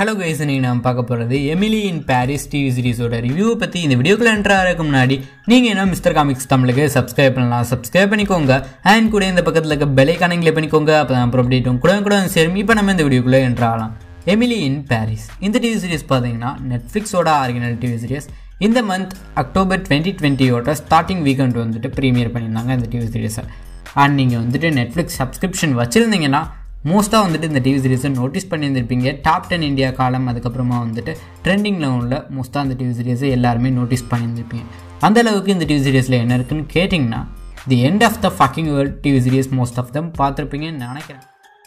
hello guys நீங்கள் நான் பார்க்க போகிறது எமிலி இன் பாரிஸ் டிவி சீரிஸோட ரிவ்யூவை பற்றி இந்த வீடியோக்குள்ள என்ட்ரு ஆகிறதுக்கு முன்னாடி நீங்கள் என்ன மிஸ்டர் காமிக்ஸ் தமிழுக்கு சப்ஸ்கிரைப் பண்ணலாம் சப்ஸ்கிரைப் பண்ணிக்கோங்க அண்ட் கூட இந்த பக்கத்தில் இருக்க பெலைக்கான கிளிக் பண்ணிக்கோங்க அப்போ தான் அப்புறம் அப்டேட்டும் கூட கூட சரி இப்போ நம்ம இந்த வீடியோக்குள்ளே என்ட்ரு ஆகலாம் எமிலி இன் பாரிஸ் இந்த டிவி சீரிஸ் பார்த்தீங்கன்னா நெட்ஃப்ளிக்ஸோட ஆரிஜினல் டிவி சீரிஸ் இந்த மந்த் அக்டோபர் டுவெண்ட்டி டுவெண்ட்டியோட ஸ்டார்டிங் வீக்கெண்ட் வந்துட்டு ப்ரீமியர் பண்ணியிருந்தாங்க இந்த டிவி சீரிஸை அண்ட் நீங்கள் வந்துட்டு நெட்ஃப்ளிக்ஸ் சப்ஸ்கிரிப்ஷன் வச்சுருந்தீங்கன்னா மோஸ்ட்டாக வந்துட்டு இந்த டிவி சீரிஸை நோட்டீஸ் பண்ணியிருந்திருப்பீங்க டாப் டென் இந்தியா காலம் அதுக்கப்புறமா வந்துட்டு ட்ரெண்டிங்கில் உள்ள மோஸ்ட்டாக அந்த டிவி சீரிஸை எல்லாருமே நோட்டீஸ் பண்ணியிருந்திருப்பீங்க அந்த அளவுக்கு இந்த டிவி சீரிஸில் என்ன இருக்குன்னு கேட்டிங்கன்னா the end of the fucking world TV series most of them பார்த்துருப்பீங்கன்னு நினைக்கிறேன்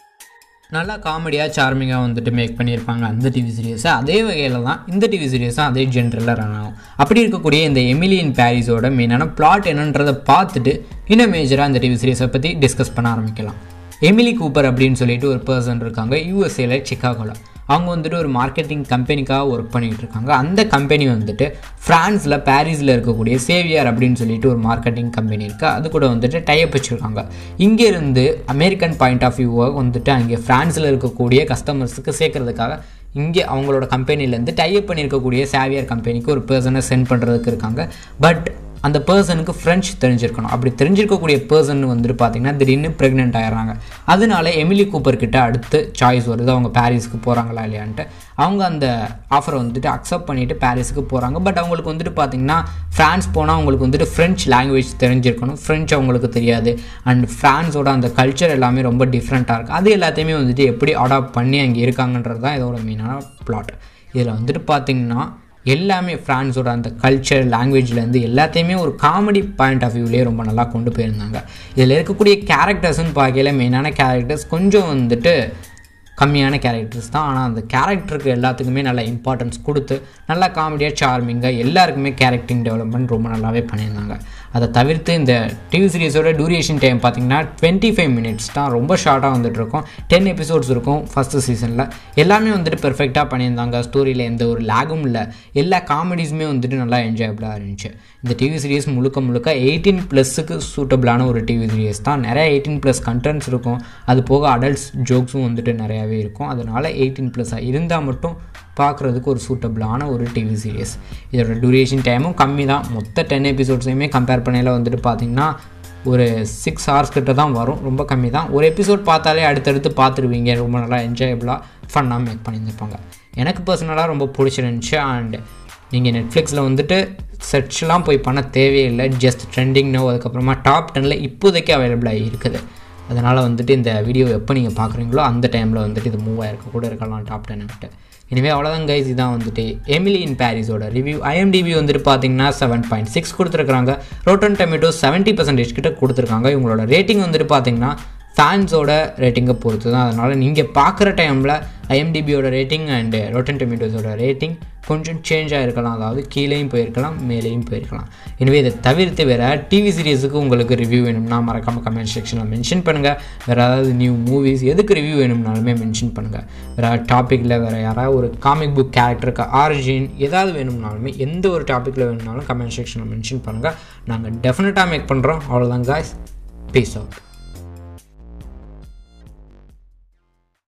நல்லா காமெடியாக சார்மிங்காக வந்துட்டு மேக் பண்ணியிருப்பாங்க அந்த டிவி சீரியஸை அதே வகையில் தான் இந்த டிவி சீரியஸும் அதே ஜென்ரலில் ரன் ஆகும் அப்படி இருக்கக்கூடிய இந்த எமிலியன் பாரிஸோட மெயினான பிளாட் என்னன்றதை பார்த்துட்டு இன்னும் மேஜராக அந்த டிவி சீரியஸை பற்றி டிஸ்கஸ் பண்ண ஆரம்பிக்கலாம் எமிலி கூப்பர் அப்படின்னு சொல்லிட்டு ஒரு பர்சன் இருக்காங்க யூஎஸ்ஏல சிக்காகோவில் அவங்க வந்துட்டு ஒரு மார்க்கெட்டிங் கம்பெனிக்காக ஒர்க் பண்ணிகிட்டு இருக்காங்க அந்த கம்பெனி வந்துட்டு ஃப்ரான்ஸில் பாரிஸில் இருக்கக்கூடிய சேவியர் அப்படின்னு சொல்லிட்டு ஒரு மார்க்கெட்டிங் கம்பெனி இருக்குது அது கூட வந்துட்டு டைப் வச்சுருக்காங்க இங்கேருந்து அமெரிக்கன் பாயிண்ட் ஆஃப் வியூவை வந்துட்டு அங்கே ஃப்ரான்ஸில் இருக்கக்கூடிய கஸ்டமர்ஸுக்கு சேர்க்கறதுக்காக இங்கே அவங்களோட கம்பெனிலேருந்து டைப் பண்ணியிருக்கக்கூடிய சேவியர் கம்பெனிக்கு ஒரு பர்சனை சென்ட் பண்ணுறதுக்கு இருக்காங்க பட் அந்த பர்சனுக்கு ஃப்ரெஞ்ச் தெரிஞ்சிருக்கணும் அப்படி தெரிஞ்சிருக்கக்கூடிய பர்சன் வந்துட்டு பார்த்தீங்கன்னா திடீர்னு ப்ரெக்னென்ட் ஆயிடுறாங்க அதனால எமிலி கூப்பர் கிட்ட அடுத்து சாய்ஸ் வருது அவங்க பாரிஸ்க்கு போகிறாங்களா இல்லையான்ட்டு அவங்க அந்த ஆஃபரை வந்துட்டு அக்செப்ட் பண்ணிவிட்டு பாரிஸுக்கு போகிறாங்க பட் அவங்களுக்கு வந்துட்டு பார்த்தீங்கன்னா ஃப்ரான்ஸ் போனால் அவங்களுக்கு வந்துட்டு ஃப்ரெஞ்ச் லாங்குவேஜ் தெரிஞ்சிருக்கணும் ஃப்ரெஞ்ச் அவங்களுக்கு தெரியாது அண்ட் ஃப்ரான்ஸோட அந்த கல்ச்சர் எல்லாமே ரொம்ப டிஃப்ரெண்ட்டாக இருக்குது அது எல்லாத்தையுமே வந்துட்டு எப்படி அடாப்ட் பண்ணி அங்கே இருக்காங்கன்றது தான் இதோட மெயினான பிளாட் இதில் வந்துட்டு பார்த்தீங்கன்னா எல்லாமே ஃப்ரான்ஸோட அந்த கல்ச்சர் லாங்குவேஜ்லேருந்து எல்லாத்தையுமே ஒரு காமெடி பாயிண்ட் ஆஃப் வியூலேயே ரொம்ப நல்லா கொண்டு போயிருந்தாங்க இதில் இருக்கக்கூடிய கேரக்டர்ஸ்னு பார்க்கல மெயினான கேரக்டர்ஸ் கொஞ்சம் வந்துட்டு கம்மியான கேரக்டர்ஸ் தான் ஆனால் அந்த கேரக்டருக்கு எல்லாத்துக்குமே நல்ல இம்பார்ட்டன்ஸ் கொடுத்து நல்லா காமெடியாக சார்மிங்காக எல்லாருக்குமே கேரக்டரிங் டெவலப்மெண்ட் ரொம்ப நல்லாவே பண்ணியிருந்தாங்க அதை தவிர்த்து இந்த டிவி சீரிஸோட டூரேஷன் டைம் பார்த்திங்கன்னா டுவெண்ட்டி ஃபைவ் மினிட்ஸ் தான் ரொம்ப ஷார்ட்டாக வந்துட்டு இருக்கும் டென் எபிசோட்ஸ் இருக்கும் ஃபஸ்ட்டு சீசனில் எல்லாமே வந்துட்டு பெர்ஃபெக்டாக பண்ணியிருந்தாங்க ஸ்டோரியில் எந்த ஒரு லேகும் இல்லை எல்லா காமெடிஸுமே வந்துட்டு நல்லா என்ஜாயபிளாக இருந்துச்சு இந்த டிவி சீரிஸ் முழுக்க முழுக்க எயிட்டீன் ப்ளஸ்ஸுக்கு சூட்டபிளான ஒரு டிவி சீரிஸ் தான் நிறைய எயிட்டீன் ப்ளஸ் கண்டென்ட்ஸ் இருக்கும் அது போக அடல்ட்ஸ் ஜோக்ஸும் வந்துட்டு நிறையாவே இருக்கும் அதனால் எயிட்டீன் ப்ளஸ்ஸாக இருந்தால் மட்டும் பார்க்குறதுக்கு ஒரு சூட்டபிளான ஒரு டிவி சீரியஸ் இதோட டூரேஷன் டைமும் கம்மி தான் மொத்த டென் எபிசோட்ஸையுமே கம்பேர் பண்ணையில் வந்துட்டு பார்த்திங்கன்னா ஒரு சிக்ஸ் ஹவர்ஸ் கிட்ட தான் வரும் ரொம்ப கம்மி தான் ஒரு எபிசோட் பார்த்தாலே அடுத்தடுத்து பார்த்துருவீங்க ரொம்ப நல்லா என்ஜாயபுளாக ஃபன்னாக மேக் பண்ணியிருந்திருப்பாங்க எனக்கு பர்சனலாக ரொம்ப பிடிச்சிருந்துச்சு அண்ட் நீங்கள் நெட்ஃப்ளிக்ஸில் வந்துட்டு சர்ச்லாம் போய் பண்ண தேவையில்லை ஜஸ்ட் ட்ரெண்டிங்னோ அதுக்கப்புறமா டாப் டெனில் இப்போதைக்கு அவைலபிளாக இருக்குது அதனால் வந்துட்டு இந்த வீடியோ எப்போ நீங்கள் பார்க்குறீங்களோ அந்த டைமில் வந்துட்டு இது மூவ் ஆயிருக்க கூட இருக்கலாம் டாப் டென் விட்டு எனவே அவ்வளோதான் கைஸ் இதான் வந்துட்டு எமிலி இன் பாரிஸோட ரிவ்யூ ஐஎம்டிபி வந்துட்டு பார்த்தீங்கன்னா செவன் பாயிண்ட் சிக்ஸ் கொடுத்துருக்காங்க ரோட்டன் டொமேட்டோ செவன்ட்டி பர்சன்டேஜ் கிட்ட கொடுத்துருக்காங்க இவங்களோட ரேட்டிங் வந்துட்டு பார்த்தீங்கன்னா ஃபேன்ஸோட ரேட்டிங்கை பொறுத்து தான் அதனால் நீங்கள் பார்க்குற டைமில் ஐஎம்டிபியோட ரேட்டிங் அண்டு ரோட்டன் டொமேட்டோஸோட ரேட்டிங் கொஞ்சம் சேஞ்ச் ஆகிருக்கலாம் அதாவது கீழேயும் போயிருக்கலாம் மேலேயும் போயிருக்கலாம் எனவே இதை தவிர்த்து வேறு டிவி சீரியஸுக்கு உங்களுக்கு ரிவ்யூ வேணும்னா மறக்காமல் கமெண்ட் செக்ஷனில் மென்ஷன் பண்ணுங்கள் வேறு ஏதாவது நியூ மூவிஸ் எதுக்கு ரிவ்யூ வேணும்னாலுமே மென்ஷன் பண்ணுங்கள் வேறு டாப்பிக்கில் வேறு யாராவது ஒரு காமிக் புக் கேரக்டருக்கு ஆரிஜின் ஏதாவது வேணும்னாலுமே எந்த ஒரு டாப்பிக்கில் வேணும்னாலும் கமெண்ட் செக்ஷனில் மென்ஷன் பண்ணுங்கள் நாங்கள் டெஃபினட்டாக மேக் பண்ணுறோம் அவ்வளோதான் காய்ஸ் பீஸ் அவுட்